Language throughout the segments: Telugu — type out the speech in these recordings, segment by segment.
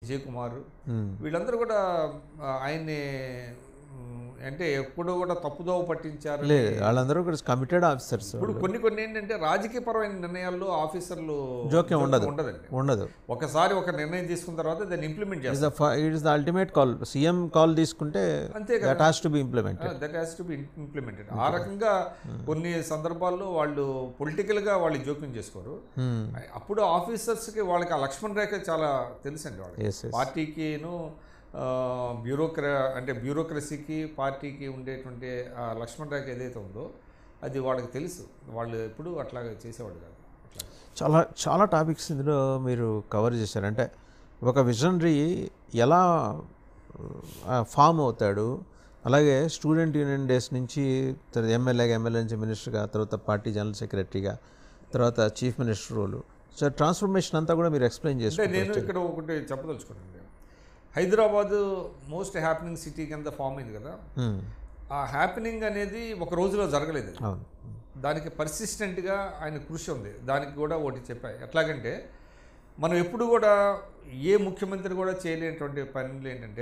జయకుమార్ మ్మ్. వీళ్ళందరూ కూడా ఆ, ఆయన్ని మ్, అంటే ఎప్పుడూ కూడా తప్పుదోవ పట్టించారు లేదు వాళ్ళందరూ కూడా కమిటెడ్ ఆఫీసర్స్ ఇప్పుడు కొన్ని కొన్ని ఏంటంటే రాజకీయపరమైన నిర్ణయాల్లో ఆఫీసర్లు జోక్యం ఉండదు. ఉండదండి ఉండదు ఒకసారి ఒక నిర్ణయం తీసుకున్న తర్వాత దాన్ని ఇంప్లిమెంట్ చేస్తారు it is the ultimate call CM call తీసుకుంటే అంతే కదా that has to be implemented that has to be implemented ఆ రకంగా కొన్ని సందర్భాల్లో వాళ్ళు పొలిటికల్గా వాళ్ళు జోక్యం చేసుకోరు అప్పుడు ఆఫీసర్స్కి వాళ్ళకి ఆ లక్ష్మణ్ రేఖ చాలా తెలుసండి వాళ్ళకి ఎస్ ఎస్ పార్టీకిను ఆ, బ్యూరోక్ర అంటే బ్యూరోక్రసీకి పార్టీకి ఉండేటువంటి ఆ లక్ష్మణ్ రేఖ ఏదైతే ఉందో అది వాళ్ళకి తెలుసు వాళ్ళు ఎప్పుడు అట్లాగా చేసేవాడు కాదు అట్లా చాలా చాలా టాపిక్స్ ఇందులో మీరు కవర్ చేశారు అంటే ఒక విజనరీ ఎలా ఫామ్ అవుతాడు అలాగే స్టూడెంట్ యూనియన్ డేస్ నుంచి తర్వాత ఎమ్మెల్యేగా ఎమ్మెల్యే నుంచి మినిస్టర్గా తర్వాత పార్టీ జనరల్ సెక్రటరీగా తర్వాత chief minister role so transformation అంతా కూడా మీరు ఎక్స్ప్లెయిన్ అంటే చేసుకుంటారు నేను ఇక్కడ ఒకటి చెప్పదలుచుకున్నాను హైదరాబాద్ మోస్ట్ హ్యాపెనింగ్ సిటీ కింద ఫామ్ అయింది కదా ఆ హ్యాపెనింగ్ అనేది ఒక రోజులో జరగలేదు అది. అవును దానికి పర్సిస్టెంట్గా ఆయన కృషి ఉంది దానికి కూడా ఒకటి చెప్పా ఎట్లాగంటే మనం ఎప్పుడు కూడా ఏ ముఖ్యమంత్రి కూడా చేయలేనటువంటి పనులు ఏంటంటే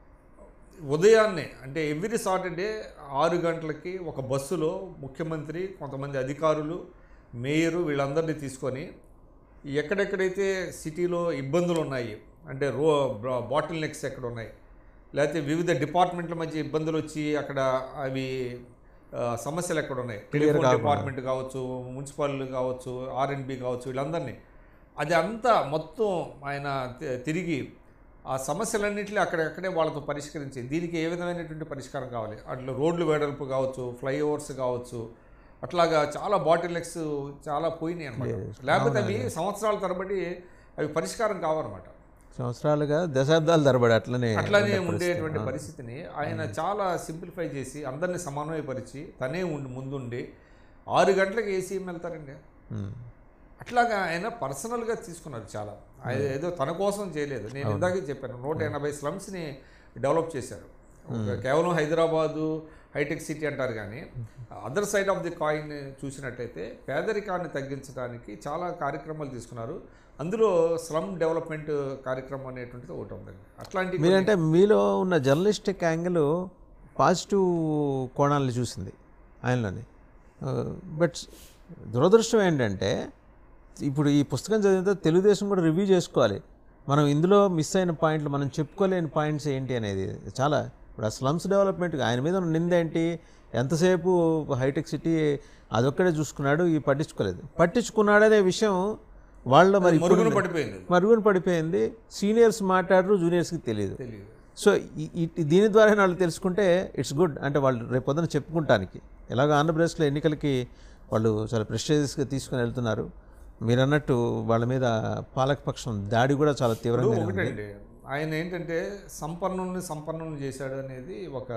ఉదయాన్నే అంటే ఎవ్రీ సాటర్డే ఆరు గంటలకి ఒక బస్సులో ముఖ్యమంత్రి కొంతమంది అధికారులు మేయరు వీళ్ళందరినీ తీసుకొని ఎక్కడెక్కడైతే సిటీలో ఇబ్బందులు ఉన్నాయి అంటే రో బాటిల్ నెక్స్ ఎక్కడ ఉన్నాయి లేకపోతే వివిధ డిపార్ట్మెంట్ల మధ్య ఇబ్బందులు వచ్చి అక్కడ అవి ఆ, సమస్యలు ఎక్కడ ఉన్నాయి టెలిఫోన్ డిపార్ట్మెంట్ కావచ్చు మున్సిపల్ కావచ్చు ఆర్ఎన్బి కావచ్చు వీళ్ళందరినీ అది అంతా మొత్తం ఆయన తి- తిరిగి ఆ సమస్యలన్నింటినీ అక్కడక్కడే వాళ్ళతో పరిష్కరించి దీనికి ఏ విధమైనటువంటి పరిష్కారం కావాలి అట్లా రోడ్లు వెడల్పు కావచ్చు ఫ్లైఓవర్స్ కావచ్చు అట్లాగా చాలా బాటిల్ నెక్స్ చాలా పోయినాయి అనమాట లేకపోతే అవి సంవత్సరాల తరబడి అవి పరిష్కారం కావన్నమాట సంవత్సరాలుగా దశాబ్దాలు తరబడి అట్లనే అట్లానే ఉండేటువంటి పరిస్థితిని ఆయన చాలా సింప్లిఫై చేసి అందరినీ సమన్వయపరిచి తనే ఉండి ముందుండి ఆరు గంటలకు ఏసీఎం వెళ్తారండి మ్మ్. అట్లాగా ఆయన పర్సనల్గా తీసుకున్నారు చాలా ఆయన ఏదో తన కోసం చేయలేదు నేను ఇందాకే చెప్పాను నూట ఎనభై స్లమ్స్ని డెవలప్ చేశారు ఒక కేవలం హైదరాబాదు హైటెక్ సిటీ అంటారు కానీ other side of the coin చూసినట్టయితే పేదరికాన్ని తగ్గించడానికి చాలా కార్యక్రమాలు తీసుకున్నారు అందులో స్లమ్ డెవలప్మెంట్ కార్యక్రమం అనేటువంటిది ఒకటి ఉందండి అట్లాంటి మీరంటే మీలో ఉన్న జర్నలిస్టిక్ యాంగిల్ పాజిటివ్ కోణాలను చూసింది ఆయనలోని బట్ దురదృష్టం ఏంటంటే ఇప్పుడు ఈ పుస్తకం చదివిన తర్వాత తెలుగుదేశం కూడా రివ్యూ చేసుకోవాలి మనం ఇందులో మిస్ అయిన పాయింట్లు మనం చెప్పుకోలేని పాయింట్స్ ఏంటి అనేది చాలా ఇప్పుడు ఆ స్లమ్స్ డెవలప్మెంట్ ఆయన మీద ఉన్న నింద ఏంటి ఎంతసేపు హైటెక్ సిటీ అదొక్కడే చూసుకున్నాడు ఈ పట్టించుకోలేదు పట్టించుకున్నాడనే విషయం వాళ్ళ మరి ఇప్పుడు మరుగున పడిపోయింది అది. మరుగున పడిపోయింది సీనియర్స్ మాట్లాడరు జూనియర్స్కి తెలియదు తెలియదు సో ఈ- ఈ- దీని ద్వారా వాళ్ళు తెలుసుకుంటే ఇట్స్ గుడ్ అంటే వాళ్ళు రేపు పొద్దున చెప్పుకుంటానికి ఎలాగో ఆంధ్రప్రదేశ్లో ఎన్నికలకి వాళ్ళు చాలా ప్రెస్టేజియస్గా తీసుకొని వెళ్తున్నారు మీరు అన్నట్టు వాళ్ళ మీద పాలకపక్షం దాడి కూడా చాలా తీవ్రంగా ఉంది ఒకటండి ఆయన ఏంటంటే సంపన్నుల్ని సంపన్నుల్ని చేశాడు అనేది ఒక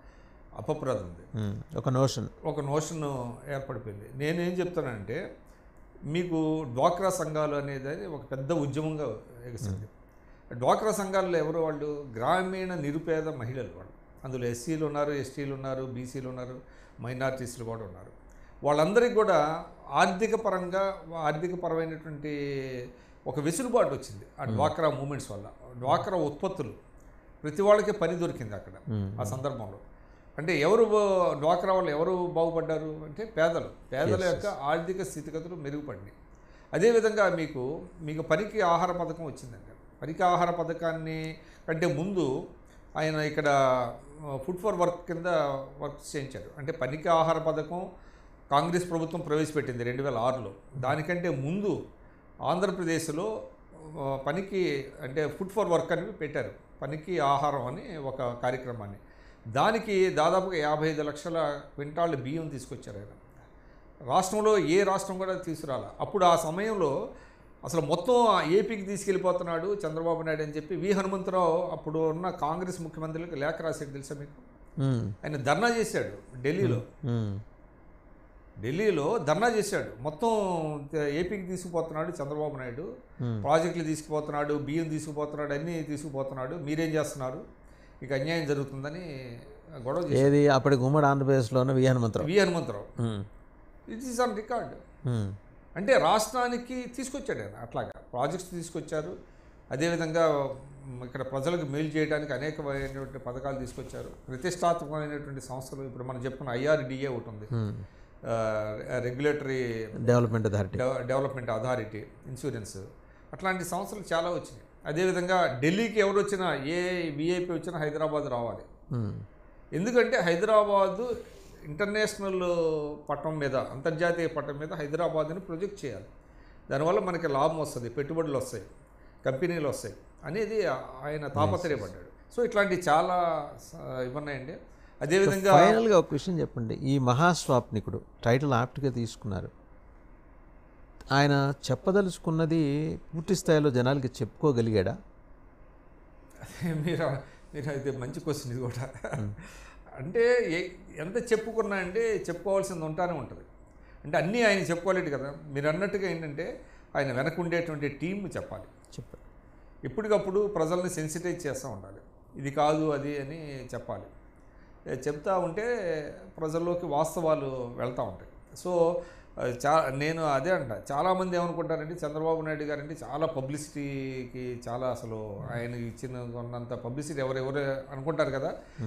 అపప్రద ఉంది ఉమ్, ఒక నోషన్ ఒక నోషన్ ఏర్పడిపోయింది నేనేం చెప్తానంటే మీకు డ్వాక్రా సంఘాలు అనేది ఒక పెద్ద ఉద్యమంగా ఎగిసింది డ్వాక్రా సంఘాల్లో ఎవరు వాళ్ళు గ్రామీణ నిరుపేద మహిళలు వాళ్ళు అందులో ఎస్సీలు ఉన్నారు ఎస్టీలు ఉన్నారు బీసీలు ఉన్నారు మైనారిటీస్లు కూడా ఉన్నారు వాళ్ళందరికీ కూడా ఆర్థిక పరంగా ఆర్థిక పరమైనటువంటి ఒక వెసులుబాటు వచ్చింది ఆ డ్వాక్రా మూమెంట్స్ వల్ల డ్వాక్రా ఉత్పత్తులు ప్రతి వాళ్ళకి పని దొరికింది అక్కడ ఆ సందర్భంలో అంటే ఎవరు బా- డ్వాక్రా వాళ్ళు ఎవరు బాగుపడ్డారు అంటే పేదలు పేదల యొక్క ఆర్థిక స్థితిగతులు మెరుగుపడినాయి అదేవిధంగా మీకు మీకు పనికి ఆహార పథకం వచ్చిందండి పనికి ఆహార పథకాన్ని కంటే ముందు ఆయన ఇక్కడ ఫుడ్ ఫర్ వర్క్ కింద వర్క్ చేయించారు అంటే పనికి ఆహార పథకం కాంగ్రెస్ ప్రభుత్వం ప్రవేశపెట్టింది రెండు వేల ఆరులో దానికంటే ముందు ఆంధ్రప్రదేశ్లో ఆ, పనికి అంటే ఫుడ్ ఫర్ వర్క్ అని పెట్టారు పనికి ఆహారం అని ఒక కార్యక్రమాన్ని దానికి దాదాపుగా యాభై ఐదు లక్షల క్వింటాళ్ళు బియ్యం తీసుకొచ్చారు ఆయన రాష్ట్రంలో ఏ రాష్ట్రం కూడా తీసుకురాల అప్పుడు ఆ సమయంలో అసలు మొత్తం ఏపీకి తీసుకెళ్ళిపోతున్నాడు చంద్రబాబు నాయుడు అని చెప్పి వి హనుమంతరావు అప్పుడు ఉన్న కాంగ్రెస్ ముఖ్యమంత్రులకు లేఖ రాశాడు తెలుసా మీకు ఉమ్, ఆయన ధర్నా చేశాడు ఢిల్లీలో ఉమ్, ఢిల్లీలో ధర్నా చేశాడు మొత్తం ఏపీకి తీసుకుపోతున్నాడు చంద్రబాబు నాయుడు ప్రాజెక్టులు తీసుకుపోతున్నాడు బియ్యం తీసుకుపోతున్నాడు అన్నీ తీసుకుపోతున్నాడు మీరేం చేస్తున్నారు ఇక అన్యాయం జరుగుతుందని గొడవ చేశాడు ఏది అప్పటి గుమ్మడి ఆంధ్రప్రదేశ్లోనే V Hanumantharao V Hanumantharao um, it is on record um, అంటే రాష్ట్రానికి తీసుకొచ్చాడు ఆయన అట్లాగా ప్రాజెక్ట్స్ తీసుకొచ్చారు అదేవిధంగా మ్, ఇక్కడ ప్రజలకు మేలు చేయడానికి అనేకమైనటువంటి పథకాలు తీసుకొచ్చారు ప్రతిష్టాత్మకమైనటువంటి సంస్థలు ఇప్పుడు మనం చెప్పుకున్న ఐఆర్డిఏ ఒకటి ఉంది regulatory development authority development authority insurance అట్లాంటి సంస్థలు చాలా వచ్చినాయి అదేవిధంగా ఢిల్లీకి ఎవరు వచ్చినా ఏ విఐపి వచ్చినా హైదరాబాద్ రావాలి ఎందుకంటే హైదరాబాదు ఇంటర్నేషనల్ పట్టం మీద అంతర్జాతీయ పట్టం మీద హైదరాబాద్ని ప్రొజెక్ట్ చేయాలి దానివల్ల మనకి లాభం వస్తుంది పెట్టుబడులు వస్తాయి కంపెనీలు వస్తాయి అనేది ఆయన తాపత్రయపడ్డాడు సో ఇట్లాంటి చాలా స- ఇవన్నాయండి అదేవిధంగా ఫైనల్గా ఒక విషయం చెప్పండి ఈ మహాస్వాప్నికుడు టైటిల్ ఆప్ట్గా తీసుకున్నారు ఆయన చెప్పదలుచుకున్నది పూర్తి స్థాయిలో జనాలకి చెప్పుకోగలిగాడా మీరు మీరు అయితే మంచి క్వశ్చన్ ఇది కూడా అంటే ఏ- ఎంత చెప్పుకున్నా అంటే చెప్పుకోవాల్సింది ఉంటానే ఉంటుంది అంటే అన్నీ ఆయన చెప్పుకోలేదు కదా మీరు అన్నట్టుగా ఏంటంటే ఆయన వెనక ఉండేటువంటి టీం చెప్పాలి చెప్పారు ఎప్పటికప్పుడు ప్రజల్ని సెన్సిటైజ్ చేస్తూ ఉండాలి ఇది కాదు అది అని చెప్పాలి ఏ, చెప్తా ఉంటే ప్రజల్లోకి వాస్తవాలు వెళ్తూ ఉంటాయి సో ఆ, చా నేను అదే అంట చాలామంది ఏమనుకుంటారంటే చంద్రబాబు నాయుడు గారంటే చాలా పబ్లిసిటీకి చాలా అసలు ఆయన ఇచ్చిన ఉన్నంత పబ్లిసిటీ ఎవరెవరు అనుకుంటారు కదా